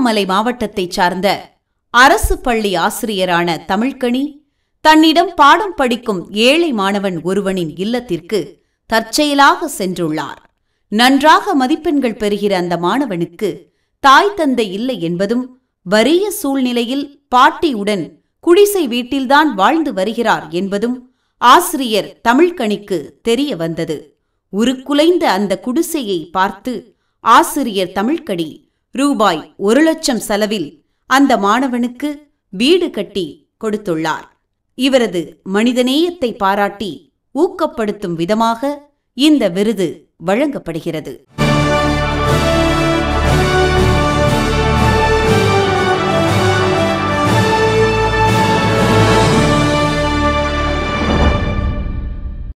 திருவண்ணாமலை மாவட்டத்தைச் சார்ந்த அரசு பள்ளி ஆசிரியரான தமிழ்கனி தன்னிடம் பாடம் படிக்கும் ஏழை மாணவன் ஒருவனின் இல்லத்திற்கு தற்செயலாக சென்றுள்ளார் நன்றாக மதிப்பெண்கள் பெறுகிற அந்த மாணவனுக்கு தாய் தந்தை இல்லை என்பதும் வறிய சூழ்நிலையில் பாட்டியுடன் குடிசை வீட்டில்தான் வாழ்ந்து வருகிறார் என்பதும் ஆசிரியர் தமிழ்கனிக்கு தெரிய வந்தது உருக்குலைந்த அந்த குடிசையை பார்த்து ஆசிரியர் தமிழ்கனி ரூபாய் ஒரு லட்சம் செலவில் அந்த மாணவனுக்கு வீடு கட்டி கொடுத்துள்ளார் இவரது மனிதநேயத்தை பாராட்டி ஊக்கப்படுத்தும் விதமாக இந்த விருது வழங்கப்படுகிறது